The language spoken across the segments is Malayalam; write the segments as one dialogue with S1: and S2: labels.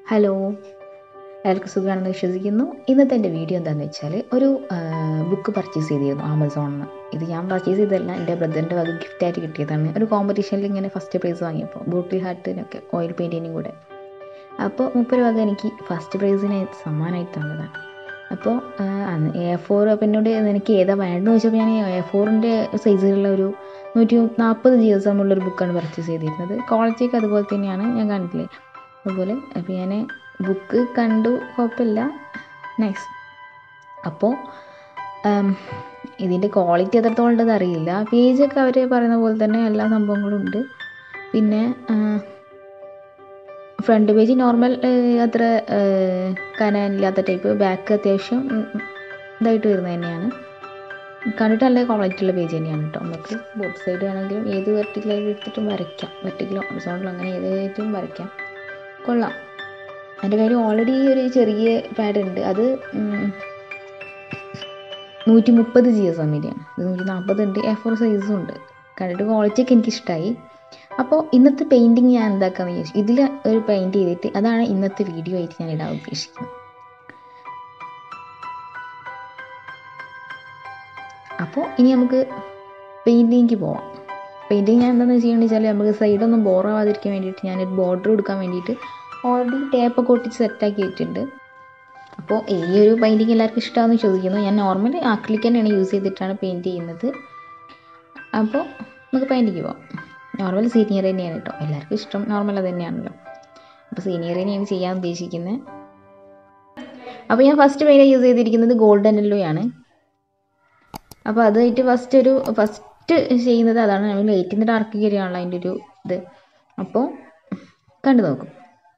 S1: ഹലോ എല്ലാവർക്കും സുഖമാണെന്ന് വിശ്വസിക്കുന്നു ഇന്നത്തെ എൻ്റെ വീഡിയോ എന്താണെന്ന് വെച്ചാൽ ഒരു ബുക്ക് പർച്ചേസ് ചെയ്തിരുന്നു ആമസോണിൽ നിന്ന് ഇത് ഞാൻ പർച്ചേസ് ചെയ്തതല്ല എൻ്റെ ബ്രദറിൻ്റെ വക ഗിഫ്റ്റായിട്ട് കിട്ടിയതാണ് ഒരു കോമ്പറ്റീഷനിൽ ഇങ്ങനെ ഫസ്റ്റ് പ്രൈസ് വാങ്ങിയപ്പോൾ ബോട്ടിൽ ഹാർട്ടിനൊക്കെ ഓയിൽ പെയിൻറ്റിനും കൂടെ അപ്പോൾ മുപ്പത് വക എനിക്ക് ഫസ്റ്റ് പ്രൈസിന് സമ്മാനമായിട്ട് തന്നതാണ് അപ്പോൾ എ ഫോർ അപ്പം എന്നോട് എനിക്ക് ഏതാ വേണ്ടതെന്ന് ചോദിച്ചപ്പോൾ ഞാൻ എ ഫോറിൻ്റെ സൈസിലുള്ള ഒരു നൂറ്റി നാൽപ്പത് ജി എസ് എമ്മുള്ളൊരു ബുക്കാണ് പർച്ചേസ് ചെയ്തിരുന്നത് ക്വാളിറ്റിയൊക്കെ അതുപോലെ തന്നെയാണ് ഞാൻ കണ്ടില്ലേ അതുപോലെ അപ്പോൾ ഞാൻ ബുക്ക് കണ്ടു കുഴപ്പമില്ല നൈസ് അപ്പോൾ ഇതിൻ്റെ ക്വാളിറ്റി എത്രത്തോളം ഉണ്ടെന്ന് അറിയില്ല പേജൊക്കെ അവർ പറയുന്ന പോലെ തന്നെ എല്ലാ സംഭവങ്ങളും ഉണ്ട് പിന്നെ ഫ്രണ്ട് പേജ് നോർമൽ അത്ര കനാനില്ലാത്ത ടൈപ്പ് ബാക്ക് അത്യാവശ്യം ഇതായിട്ട് വരുന്നത് തന്നെയാണ് കണ്ടിട്ട് നല്ല ക്വാളിറ്റി ഉള്ള പേജ് തന്നെയാണ് കേട്ടോ നമുക്ക് ബോട്ട് സൈഡ് ആണെങ്കിലും ഏത് വെർട്ടിക്കലായിട്ട് എടുത്തിട്ടും വരയ്ക്കാം വെർട്ടിക്കലോ ഹൊറിസോണ്ടലോ അങ്ങനെ ഏതായിട്ടും വരയ്ക്കാം കൊള്ളാം എൻ്റെ കയ്യിൽ ഓൾറെഡി ഒരു ചെറിയ പാഡ് ഉണ്ട് അത് നൂറ്റി മുപ്പത് ജി എസ് എമ്മിൻ്റെയാണ് ഇത് നൂറ്റി നാൽപ്പത് ഉണ്ട് എ ഫോർ സൈസും ഉണ്ട് കണ്ടിട്ട് ക്വാളിറ്റിയൊക്കെ എനിക്കിഷ്ടമായി അപ്പോൾ ഇന്നത്തെ പെയിൻറ്റിങ് ഞാൻ എന്താക്കാന്ന് വിചാരിച്ചു ഇതിൽ ഒരു പെയിൻറ്റ് ചെയ്തിട്ട് അതാണ് ഇന്നത്തെ വീഡിയോ ആയിട്ട് ഞാൻ ഇടാൻ ഉദ്ദേശിക്കുന്നത് അപ്പോൾ ഇനി നമുക്ക് പെയിൻറ്റിങ്ങിക്ക് പോവാം പെയിൻറ്റിങ് ഞാൻ എന്താണെന്ന് ചെയ്യുന്നത് വെച്ചാൽ നമുക്ക് സൈഡൊന്നും ബോറാവാതിരിക്കാൻ വേണ്ടിയിട്ട് ഞാനൊരു ബോർഡർ കൊടുക്കാൻ വേണ്ടിയിട്ട് ഓൾറെഡി ടേപ്പൊക്കെ ഒട്ടിച്ച് സെറ്റാക്കി വെച്ചിട്ടുണ്ട് അപ്പോൾ ഈ ഒരു പെയിൻറ്റിങ് എല്ലാവർക്കും ഇഷ്ടമാണെന്ന് ചോദിക്കുന്നു ഞാൻ നോർമലി ആക്രിലിക് തന്നെയാണ് യൂസ് ചെയ്തിട്ടാണ് പെയിൻറ്റ് ചെയ്യുന്നത് അപ്പോൾ നമുക്ക് പെയിൻറ്റിങ് പോവാം നോർമൽ സീനിയർ തന്നെയാണ് കേട്ടോ എല്ലാവർക്കും ഇഷ്ടം നോർമൽ അത് തന്നെയാണല്ലോ അപ്പോൾ സീനിയർ തന്നെയാണ് ചെയ്യാൻ ഉദ്ദേശിക്കുന്നത് അപ്പോൾ ഞാൻ ഫസ്റ്റ് പെയിൻറ്റ് യൂസ് ചെയ്തിരിക്കുന്നത് ഗോൾഡൻ യെല്ലോയാണ് അപ്പോൾ അതായിട്ട് ഫസ്റ്റ് ഒരു ഫസ്റ്റ് ചെയ്യുന്നത് അതാണ് നമ്മൾ ലൈറ്റിൻ്റെ ഡാർക്ക് കയറിയാണല്ലോ അതിൻ്റെ ഒരു ഇത് അപ്പോൾ കണ്ടു നോക്കും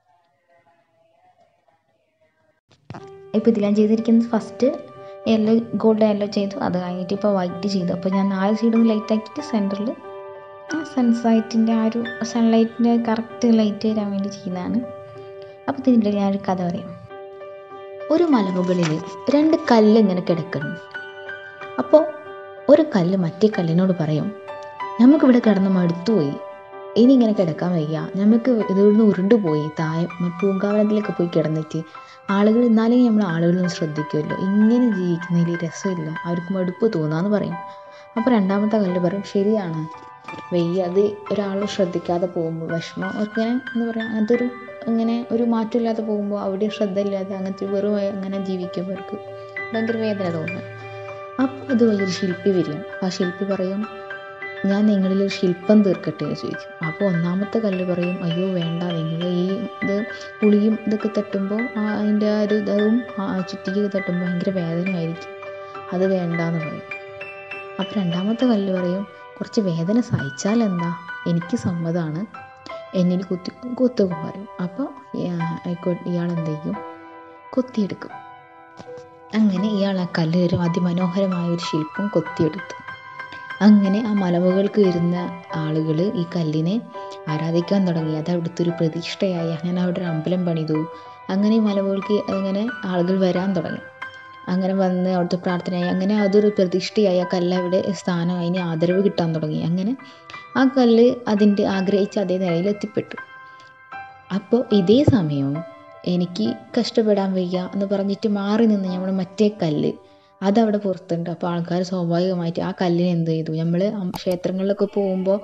S1: ഇപ്പോൾ ഇതിൽ ഞാൻ ചെയ്തിരിക്കുന്നത് ഫസ്റ്റ് യെല്ലോ ഗോൾഡൻ യെല്ലോ ചെയ്തു അത് കഴിഞ്ഞിട്ട് ഇപ്പോൾ വൈറ്റ് ചെയ്തു അപ്പോൾ ഞാൻ നാല് സൈഡും ലൈറ്റ് ആക്കിയിട്ട് സെൻറ്ററിൽ ആ സൺസൈറ്റിൻ്റെ ആ ഒരു സൺലൈറ്റിൻ്റെ കറക്റ്റ് ലൈറ്റ് വരാൻ വേണ്ടി ചെയ്യുന്നതാണ് അപ്പോൾ ഇതിൻ്റെ ഞാനൊരു കഥ പറയാം ഒരു മലമുകളിൽ രണ്ട് കല്ല് ഇങ്ങനെ കിടക്കുന്നു അപ്പോൾ ഒരു കല്ല് മറ്റേ കല്ലിനോട് പറയും നമുക്കിവിടെ കിടന്ന് മടുത്തുപോയി ഇനി ഇങ്ങനെ കിടക്കാൻ വയ്യ നമുക്ക് ഇവിടുന്ന് ഉരുണ്ടുപോയി താഴെ പൂങ്കാവനത്തിലൊക്കെ പോയി കിടന്നിട്ട് ആളുകൾ എന്നാലും നമ്മൾ ആളുകളൊന്നും ശ്രദ്ധിക്കുമല്ലോ ഇങ്ങനെ ജീവിക്കുന്നതിൽ രസമില്ല അവർക്ക് മടുപ്പ് തോന്നാന്ന് പറയും അപ്പോൾ രണ്ടാമത്തെ കല്ല് പറയും ശരിയാണ് വെയ്യ അത് ഒരാൾ ശ്രദ്ധിക്കാതെ പോകുമ്പോൾ വിഷമം അവർക്കിങ്ങനെ എന്താ പറയുക അങ്ങനത്തെ ഒരു ഇങ്ങനെ ഒരു മാറ്റമില്ലാതെ പോകുമ്പോൾ അവിടെ ശ്രദ്ധ ഇല്ലാതെ അങ്ങനത്തെ വെറും അങ്ങനെ ജീവിക്കുമ്പോൾ അവർക്ക് ഭയങ്കര വേദന തോന്നും അപ്പോൾ അത് വലിയൊരു ശില്പി വരിക ആ ശില്പി പറയും ഞാൻ നിങ്ങളിൽ ഒരു ശില്പം തീർക്കട്ടെ എന്ന് ചോദിക്കും അപ്പോൾ ഒന്നാമത്തെ കല്ല് പറയും അയ്യോ വേണ്ട നിങ്ങൾ ഈ ഇത് പുളിയും ഇതൊക്കെ തട്ടുമ്പോൾ അതിൻ്റെ ആ ഒരു ഇതും ആ ചുറ്റിക്ക് തട്ടുമ്പോൾ ഭയങ്കര വേദനയായിരിക്കും അത് വേണ്ടാന്ന് പറയും അപ്പോൾ രണ്ടാമത്തെ കല്ല് പറയും കുറച്ച് വേദന സഹിച്ചാൽ എന്താ എനിക്ക് സമ്മതമാണ് എന്നിൽ കുത്തി കുത്തുക പറയും അപ്പോൾ ഇയാൾ എന്ത് ചെയ്യും കൊത്തിയെടുക്കും അങ്ങനെ ഇയാൾ ആ കല്ല് ഒരു അതിമനോഹരമായ ഒരു ശില്പം കൊത്തിയെടുത്തു അങ്ങനെ ആ മലമുകൾക്ക് വരുന്ന ആളുകൾ ഈ കല്ലിനെ ആരാധിക്കാൻ തുടങ്ങി അത് അവിടുത്തെ ഒരു പ്രതിഷ്ഠയായി അങ്ങനെ അവിടെ ഒരു അമ്പലം പണിതു അങ്ങനെ ഈ മലമുകൾക്ക് അങ്ങനെ ആളുകൾ വരാൻ തുടങ്ങി അങ്ങനെ വന്ന് അവിടുത്തെ പ്രാർത്ഥനയായി അങ്ങനെ അതൊരു പ്രതിഷ്ഠയായി ആ കല്ല് അവിടെ സ്ഥാനം അതിന് ആദരവ് കിട്ടാൻ തുടങ്ങി അങ്ങനെ ആ കല്ല് അതിൻ്റെ ആഗ്രഹിച്ച അതേ നിലയിൽ എത്തിപ്പെട്ടു അപ്പോൾ ഇതേ സമയം എനിക്ക് കഷ്ടപ്പെടാൻ വയ്യ എന്ന് പറഞ്ഞിട്ട് മാറി നിന്ന് നമ്മൾ മറ്റേ കല്ല് അതവിടെ പുറത്തുണ്ട് അപ്പോൾ ആൾക്കാർ സ്വാഭാവികമായിട്ട് ആ കല്ലിനെ എന്ത് ചെയ്തു നമ്മൾ ക്ഷേത്രങ്ങളിലൊക്കെ പോകുമ്പോൾ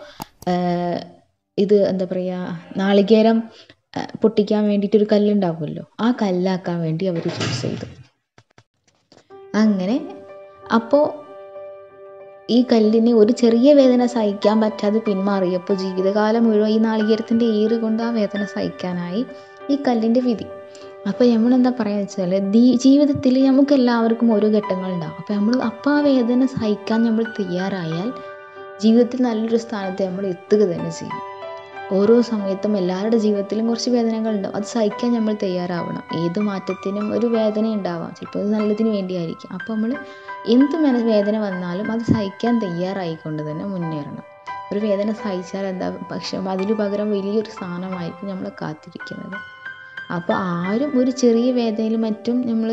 S1: ഇത് എന്താ പറയുക നാളികേരം പൊട്ടിക്കാൻ വേണ്ടിയിട്ടൊരു കല്ലുണ്ടാവുമല്ലോ ആ കല്ലാക്കാൻ വേണ്ടി അവർ ചൂസ് ചെയ്തു അങ്ങനെ അപ്പോൾ ഈ കല്ലിന് ഒരു ചെറിയ വേദന സഹിക്കാൻ പറ്റാതെ പിന്മാറിയപ്പോൾ ജീവിതകാലം മുഴുവൻ ഈ നാളികേരത്തിൻ്റെ ഈറ് കൊണ്ട് ആ വേദന സഹിക്കാനായി ഈ കല്ലിൻ്റെ വിധി അപ്പോൾ നമ്മൾ എന്താ പറയുക വെച്ചാൽ ജീവിതത്തിൽ നമുക്ക് എല്ലാവർക്കും ഓരോ ഘട്ടങ്ങളുണ്ടാവും അപ്പോൾ നമ്മൾ അപ്പോൾ ആ വേദന സഹിക്കാൻ നമ്മൾ തയ്യാറായാൽ ജീവിതത്തിൽ നല്ലൊരു സ്ഥാനത്ത് നമ്മൾ എത്തുക തന്നെ ചെയ്യും ഓരോ സമയത്തും എല്ലാവരുടെ ജീവിതത്തിലും കുറച്ച് വേദനകൾ ഉണ്ടാവും അത് സഹിക്കാൻ നമ്മൾ തയ്യാറാവണം ഏത് മാറ്റത്തിനും ഒരു വേദന ഉണ്ടാവാം ചിലപ്പോൾ അത് നല്ലതിന് വേണ്ടിയായിരിക്കും അപ്പോൾ നമ്മൾ എന്ത് മന വേദന വന്നാലും അത് സഹിക്കാൻ തയ്യാറായിക്കൊണ്ട് തന്നെ മുന്നേറണം ഒരു വേദന സഹിച്ചാൽ എന്താ പക്ഷെ അതിന് പകരം വലിയൊരു സ്ഥാനമായിരിക്കും നമ്മൾ കാത്തിരിക്കുന്നത് അപ്പോൾ ആരും ഒരു ചെറിയ വേദനയിൽ മറ്റും നമ്മൾ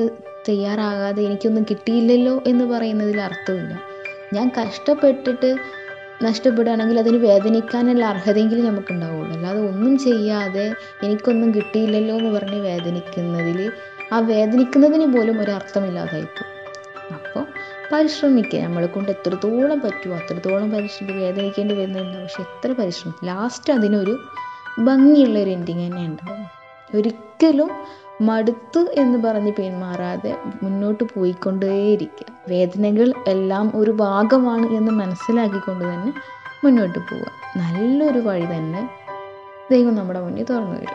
S1: തയ്യാറാകാതെ എനിക്കൊന്നും കിട്ടിയില്ലല്ലോ എന്ന് പറയുന്നതിൽ അർത്ഥമില്ല ഞാൻ കഷ്ടപ്പെട്ടിട്ട് നഷ്ടപ്പെടുകയാണെങ്കിൽ അതിന് വേദനിക്കാനുള്ള അർഹതയെങ്കിലും നമുക്ക് ഉണ്ടാവുള്ളൂ അല്ലാതെ ഒന്നും ചെയ്യാതെ എനിക്കൊന്നും കിട്ടിയില്ലല്ലോ എന്ന് പറഞ്ഞ് വേദനിക്കുന്നതിൽ ആ വേദനിക്കുന്നതിന് പോലും ഒരു അർത്ഥമില്ലാതായിപ്പോൾ അപ്പോൾ പരിശ്രമിക്കുക നമ്മളെ കൊണ്ട് എത്രത്തോളം പറ്റുമോ അത്രത്തോളം പരിശ്രമിക്കുക വേദനിക്കേണ്ടി വരുന്നുണ്ട് പക്ഷെ എത്ര പരിശ്രമിക്കും ലാസ്റ്റ് അതിനൊരു ഭംഗിയുള്ള ഒരു എൻഡിങ് തന്നെ ഉണ്ടാവും ഒരിക്കലും മടുത്തു എന്ന് പറഞ്ഞ് പിന്മാറാതെ മുന്നോട്ട് പോയിക്കൊണ്ടേയിരിക്കുക വേദനകൾ എല്ലാം ഒരു ഭാഗമാണ് എന്ന് മനസ്സിലാക്കിക്കൊണ്ട് തന്നെ മുന്നോട്ട് പോവുക നല്ലൊരു വഴി തന്നെ ദൈവം നമ്മുടെ മുന്നിൽ തുറന്നു വരും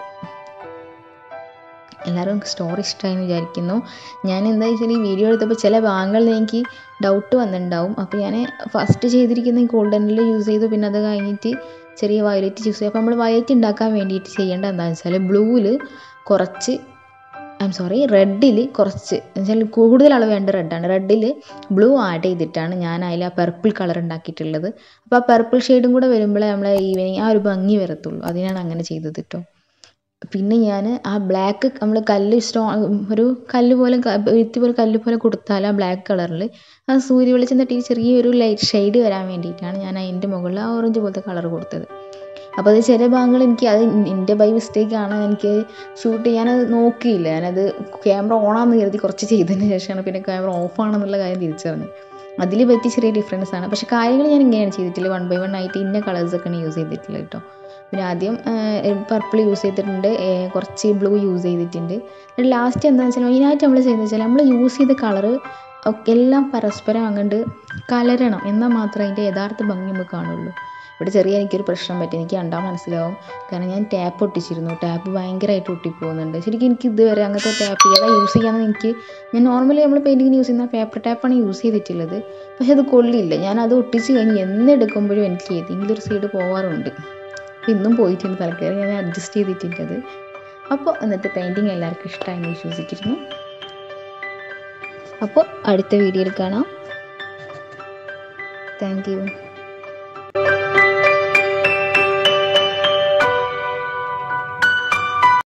S1: എല്ലാവരും സ്റ്റോറി ഇഷ്ടമായി വിചാരിക്കുന്നു ഞാൻ എന്താ വെച്ചാൽ ഈ വീഡിയോ എടുത്തപ്പോൾ ചില ഭാഗങ്ങളിൽ എനിക്ക് ഡൗട്ട് വന്നിട്ടുണ്ടാവും അപ്പോൾ ഞാൻ ഫസ്റ്റ് ചെയ്തിരിക്കുന്ന ഈ ഗോൾഡനിൽ യൂസ് ചെയ്തു പിന്നെ അത് കഴിഞ്ഞിട്ട് ചെറിയ വയലറ്റ് ചൂസ് ചെയ്യും അപ്പോൾ നമ്മൾ വയലറ്റ് ഉണ്ടാക്കാൻ വേണ്ടിയിട്ട് ചെയ്യേണ്ടത് എന്താണെന്ന് വെച്ചാൽ ബ്ലൂവിൽ കുറച്ച് ഐ എം സോറി റെഡിൽ കുറച്ച് എന്നുവെച്ചാൽ കൂടുതൽ അളവ് വേണ്ട റെഡാണ് റെഡിൽ ബ്ലൂ ആഡ് ചെയ്തിട്ടാണ് ഞാൻ അതിൽ ആ പെർപ്പിൾ കളർ ഉണ്ടാക്കിയിട്ടുള്ളത് അപ്പോൾ ആ പെർപ്പിൾ ഷെയ്ഡും കൂടെ വരുമ്പോഴേ നമ്മളെ ഈവനിങ് ആ ഒരു ഭംഗി വരത്തുള്ളൂ അതിനാണ് അങ്ങനെ ചെയ്തത് കേട്ടോ പിന്നെ ഞാൻ ആ ബ്ലാക്ക് നമ്മൾ കല്ല് സ്റ്റോ ഒരു കല്ല് പോലെ വ്യക്തി പോലെ കല്ല് പോലെ കൊടുത്താൽ ആ ബ്ലാക്ക് കളറിൽ ആ സൂര്യ വെളിച്ചം തട്ടി ചെറിയൊരു ലൈറ്റ് ഷെയ്ഡ് വരാൻ വേണ്ടിയിട്ടാണ് ഞാൻ അതിൻ്റെ മുകളിൽ ആ ഓറഞ്ച് പോലത്തെ കളർ കൊടുത്തത് അപ്പോൾ അത് ചില ഭാഗങ്ങൾ എനിക്ക് അത് എൻ്റെ ബൈ മിസ്റ്റേക്കാണ് എനിക്ക് ഷൂട്ട് ചെയ്യാനത് നോക്കിയില്ല ഞാനത് ക്യാമറ ഓണാന്ന് കരുതി കുറച്ച് ചെയ്തതിന് ശേഷമാണ് പിന്നെ ക്യാമറ ഓഫ് ആണെന്നുള്ള കാര്യം തിരിച്ചറിഞ്ഞത് അതിൽ പറ്റി ചെറിയ ഡിഫറൻസ് ആണ് പക്ഷേ കാര്യങ്ങൾ ഞാൻ ഇങ്ങനെയാണ് ചെയ്തിട്ടില്ല വൺ ബൈ വൺ ആയിട്ട് ഇന്ന കളേഴ്സൊക്കെയാണ് യൂസ് ചെയ്തിട്ടുള്ളത് കേട്ടോ പിന്നെ ആദ്യം പർപ്പിൾ യൂസ് ചെയ്തിട്ടുണ്ട് കുറച്ച് ബ്ലൂ യൂസ് ചെയ്തിട്ടുണ്ട് ലാസ്റ്റ് എന്താണെന്ന് വെച്ചാൽ മെയിനായിട്ട് നമ്മൾ ചെയ്യുന്നത് വെച്ചാൽ നമ്മൾ യൂസ് ചെയ്ത കളറ് എല്ലാം പരസ്പരം അങ്ങോട്ട് കലരണം എന്നാൽ മാത്രമേ അതിൻ്റെ യഥാർത്ഥ ഭംഗി നമുക്ക് കാണുള്ളൂ ഇവിടെ ചെറിയ എനിക്കൊരു പ്രശ്നം പറ്റി എനിക്ക് കണ്ടാൽ മനസ്സിലാവും കാരണം ഞാൻ ടാപ്പ് ഒട്ടിച്ചിരുന്നു ടാപ്പ് ഭയങ്കരമായിട്ട് ഒട്ടിപ്പോകുന്നുണ്ട് ശരിക്കും എനിക്ക് ഇതുവരെ അങ്ങനത്തെ ടാപ്പ് ഏതാ യൂസ് ചെയ്യാമെന്ന് എനിക്ക് ഞാൻ നോർമലി നമ്മൾ പെയിൻറ്റിങ്ങിന് യൂസ് ചെയ്യുന്ന പേപ്പർ ടാപ്പാണ് യൂസ് ചെയ്തിട്ടുള്ളത് പക്ഷെ അത് കൊള്ളില്ല ഞാൻ അത് ഒട്ടിച്ച് കഴിഞ്ഞ് എന്നെടുക്കുമ്പോഴും എനിക്ക് ഏതെങ്കിലും ഒരു സൈഡ് പോവാറുണ്ട് ഇന്നും പോയിട്ടുണ്ട് തലക്കറി ഞാൻ അഡ്ജസ്റ്റ് ചെയ്തിട്ടുണ്ട് അത് അപ്പോൾ ഇന്നത്തെ പെയിൻറ്റിങ് എല്ലാവർക്കും ഇഷ്ടമായി വിശ്വസിച്ചിരുന്നു അപ്പോൾ അടുത്ത വീഡിയോയിൽ കാണാം താങ്ക് യു